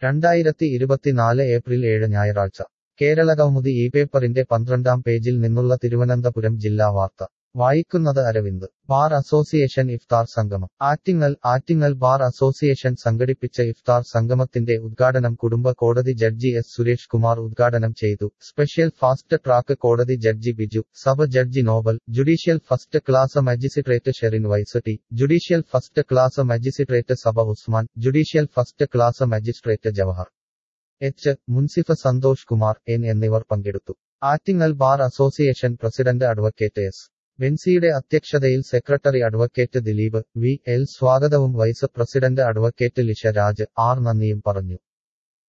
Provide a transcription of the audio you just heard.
രണ്ടായിരത്തി ഇരുപത്തിനാല് ഏപ്രിൽ ഏഴ് ഞായറാഴ്ച കേരളകൗമുദി ഈ പേപ്പറിന്റെ പന്ത്രണ്ടാം പേജിൽ നിന്നുള്ള തിരുവനന്തപുരം ജില്ലാ വാർത്ത വായിക്കുന്നത് അരവിന്ദ് ബാർ അസോസിയേഷൻ ഇഫ്താർ സംഗമം ആറ്റിങ്ങൽ ആറ്റിങ്ങൽ ബാർ അസോസിയേഷൻ സംഘടിപ്പിച്ച ഇഫ്താർ സംഗമത്തിന്റെ ഉദ്ഘാടനം കുടുംബ കോടതി ജഡ്ജി എസ് സുരേഷ് കുമാർ ഉദ്ഘാടനം ചെയ്തു സ്പെഷ്യൽ ഫാസ്റ്റ് ട്രാക്ക് കോടതി judge Biju sub judge Nobel judicial first class magistrate Sherin Wise T judicial first class magistrate Saba Usman judicial first class magistrate Jawahar H munsif Santhosh Kumar N എന്നിവർ പങ്കെടുത്തു Attingal bar association president advocate S ബെൻസിയുടെ അധ്യക്ഷതയിൽ secretary advocate Dileep V L സ്വാഗതവും vice president advocate Lisha Raj R നന്ദിയും പറഞ്ഞു